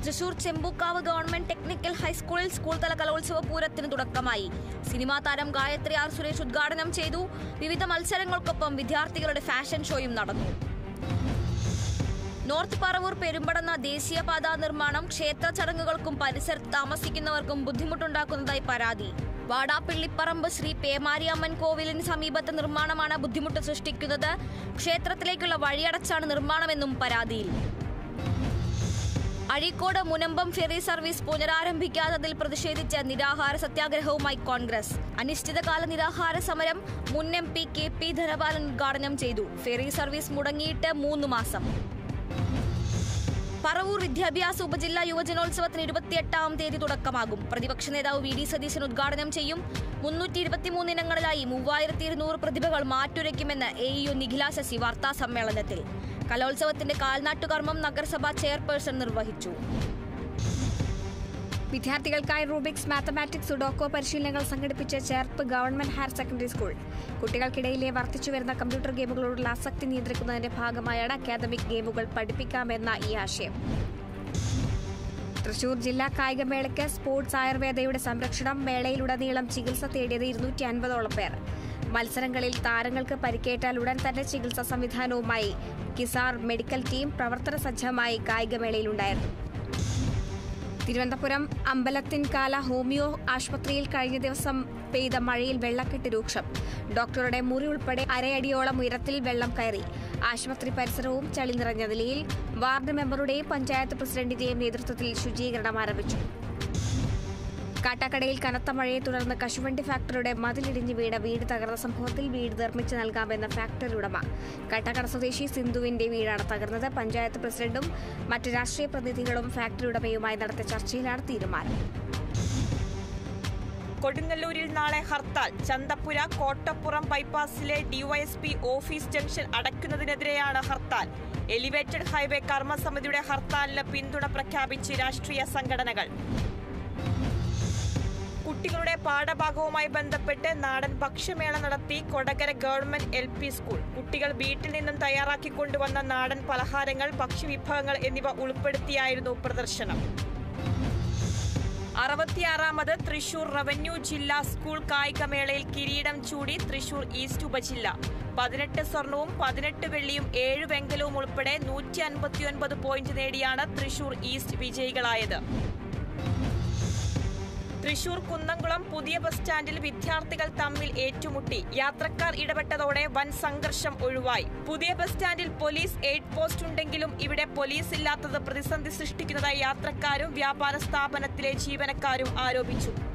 Thrissur Chembukkavu government technical ഹൈസ്കൂളിൽ school തല കലോത്സവ പൂരത്തിന് തുടക്കമായി സിനിമാ താരം ഗായത്രി ആർ സുരേഷ് ഉദ്ഘാടനം ചെയ്തു വിവിധ മത്സരങ്ങൾക്കൊപ്പം വിദ്യാർത്ഥികളുടെ ഫാഷൻ ഷോയും നടന്നു നോർത്ത് പറവൂർ പെരുമ്പടന്ന ദേശീയപാത നിർമ്മാണം ക്ഷേത്ര ചടങ്ങുകൾക്കും പരിസരത്ത് താമസിക്കുന്നവർക്കും ബുദ്ധിമുട്ടുണ്ടാക്കുന്നതായി പരാതി വാടാപ്പിള്ളിപ്പറമ്പ് ശ്രീ പേമാരിയമ്മൻ കോവിലിന് സമീപത്തെ നിർമ്മാണമാണ് ബുദ്ധിമുട്ട് സൃഷ്ടിക്കുന്നത് ക്ഷേത്രത്തിലേക്കുള്ള വഴിയടച്ചാണ് നിർമ്മാണമെന്നും പരാതിയിൽ അഴീക്കോട് മുനമ്പം ഫെറി സർവീസ് പുനരാരംഭിക്കാത്തതിൽ പ്രതിഷേധിച്ച് നിരാഹാര സത്യാഗ്രഹവുമായി കോൺഗ്രസ് അനിശ്ചിതകാല നിരാഹാര സമരം മുൻ M P K P Dhanapalan ഉദ്ഘാടനം ചെയ്തു ഫെറി സർവീസ് മുടങ്ങിയിട്ട് മൂന്ന് മാസം പറവൂർ വിദ്യാഭ്യാസ ഉപജില്ലാ യുവജനോത്സവത്തിന് ഇരുപത്തിയെട്ടാം തീയതി തുടക്കമാകും പ്രതിപക്ഷ നേതാവ് വി ഡി സതീശൻ ഉദ്ഘാടനം ചെയ്യും മുന്നൂറ്റി ഇരുപത്തിമൂന്ന് ഇനങ്ങളിലായി മൂവായിരത്തി ഇരുന്നൂറ് പ്രതിഭകൾ മാറ്റുരയ്ക്കുമെന്ന് എ ഇ നിഖില ശശി വാർത്താ സമ്മേളനത്തിൽ കലോത്സവത്തിന്റെ കാൽനാട്ടുകർമ്മം നഗരസഭാ ചെയർപേഴ്സൺ നിർവഹിച്ചു വിദ്യാർത്ഥികൾക്കായി റൂബിക്സ് മാത്തമാറ്റിക്സ് സുഡോക്കോ പരിശീലനങ്ങൾ സംഘടിപ്പിച്ച Cherpu government higher secondary school കുട്ടികൾക്കിടയിലെ വർദ്ധിച്ചുവരുന്ന കമ്പ്യൂട്ടർ ഗെയിമുകളോടുള്ള ആസക്തി നിയന്ത്രിക്കുന്നതിന്റെ ഭാഗമായാണ് അക്കാദമിക് ഗെയിമുകൾ പഠിപ്പിക്കാമെന്ന ഈ ആശയം തൃശൂർ ജില്ലാ കായികമേളയ്ക്ക് സ്പോർട്സ് ആയുർവേദയുടെ സംരക്ഷണം മേളയിലുടനീളം ചികിത്സ തേടിയത് ഇരുന്നൂറ്റി അൻപതോളം പേർ മത്സരങ്ങളിൽ താരങ്ങൾക്ക് പരിക്കേറ്റാൽ ഉടൻ തന്നെ ചികിത്സാ സംവിധാനവുമായി കിസാർ മെഡിക്കൽ ടീം പ്രവർത്തന സജ്ജമായി കായികമേളയിലുണ്ടായിരുന്നു തിരുവനന്തപുരം അമ്പലത്തിൻകാല ഹോമിയോ ആശുപത്രിയിൽ കഴിഞ്ഞ ദിവസം പെയ്ത മഴയിൽ വെള്ളക്കെട്ട് രൂക്ഷം ഡോക്ടറുടെ മുറി ഉൾപ്പെടെ അരയടിയോളം ഉയരത്തിൽ വെള്ളം കയറി ആശുപത്രി പരിസരവും ചളി നിറഞ്ഞ നിലയിൽ വാർഡ് മെമ്പറുടെയും പഞ്ചായത്ത് പ്രസിഡന്റിന്റെയും നേതൃത്വത്തിൽ ശുചീകരണം ആരംഭിച്ചു കാട്ടാക്കടയിൽ കനത്ത മഴയെ തുടർന്ന് കശുവണ്ടി ഫാക്ടറിയുടെ മതിലിടിഞ്ഞ് വീണ വീട് തകർന്ന സംഭവത്തിൽ വീട് നിർമ്മിച്ചു നൽകാമെന്ന ഫാക്ടറി ഉടമ കാട്ടാക്കട സ്വദേശി സിന്ധുവിന്റെ വീടാണ് തകർന്നത് പഞ്ചായത്ത് പ്രസിഡന്റും മറ്റ് രാഷ്ട്രീയ പ്രതിനിധികളും ഫാക്ടറി ഉടമയുമായി നടത്തിയ ചർച്ചയിലാണ് തീരുമാനം കൊടുങ്ങല്ലൂരിൽ നാളെ ഹർത്താൽ ചന്തപ്പുര കോട്ടപ്പുറം ബൈപ്പാസിലെ ഡിവൈഎസ്പി ഓഫീസ് ജംഗ്ഷൻ അടയ്ക്കുന്നതിനെതിരെയാണ് ഹർത്താൽ എലിവേറ്റഡ് ഹൈവേ കർമ്മസമിതിയുടെ ഹർത്താലിന് പിന്തുണ പ്രഖ്യാപിച്ച് രാഷ്ട്രീയ സംഘടനകൾ കുട്ടികളുടെ പാഠഭാഗവുമായി ബന്ധപ്പെട്ട് നാടൻ ഭക്ഷ്യമേള നടത്തി Kodakara government L P school കുട്ടികൾ വീട്ടിൽ നിന്നും തയ്യാറാക്കി കൊണ്ടുവന്ന നാടൻ പലഹാരങ്ങൾ ഭക്ഷ്യവിഭവങ്ങൾ എന്നിവ ഉൾപ്പെടുത്തിയായിരുന്നു പ്രദർശനം അറുപത്തിയാറാമത് തൃശൂർ റവന്യൂ ജില്ലാ സ്കൂൾ കായികമേളയിൽ കിരീടം ചൂടി തൃശൂർ ഈസ്റ്റ് ഉപജില്ല പതിനെട്ട് സ്വർണവും പതിനെട്ട് വെള്ളിയും ഏഴ് വെങ്കലവും ഉൾപ്പെടെ നൂറ്റി അൻപത്തിയൊൻപത് പോയിന്റ് നേടിയാണ് തൃശൂർ ഈസ്റ്റ് വിജയികളായത് തൃശൂർ കുന്നംകുളം പുതിയ ബസ് സ്റ്റാൻഡിൽ വിദ്യാർത്ഥികൾ തമ്മിൽ ഏറ്റുമുട്ടി യാത്രക്കാർ ഇടപെട്ടതോടെ വൻ സംഘർഷം ഒഴിവായി പുതിയ ബസ് സ്റ്റാൻഡിൽ പോലീസ് എയ്ഡ് പോസ്റ്റ് ഉണ്ടെങ്കിലും ഇവിടെ പോലീസ് ഇല്ലാത്തത് പ്രതിസന്ധി സൃഷ്ടിക്കുന്നതായി യാത്രക്കാരും വ്യാപാര സ്ഥാപനത്തിലെ ജീവനക്കാരും ആരോപിച്ചു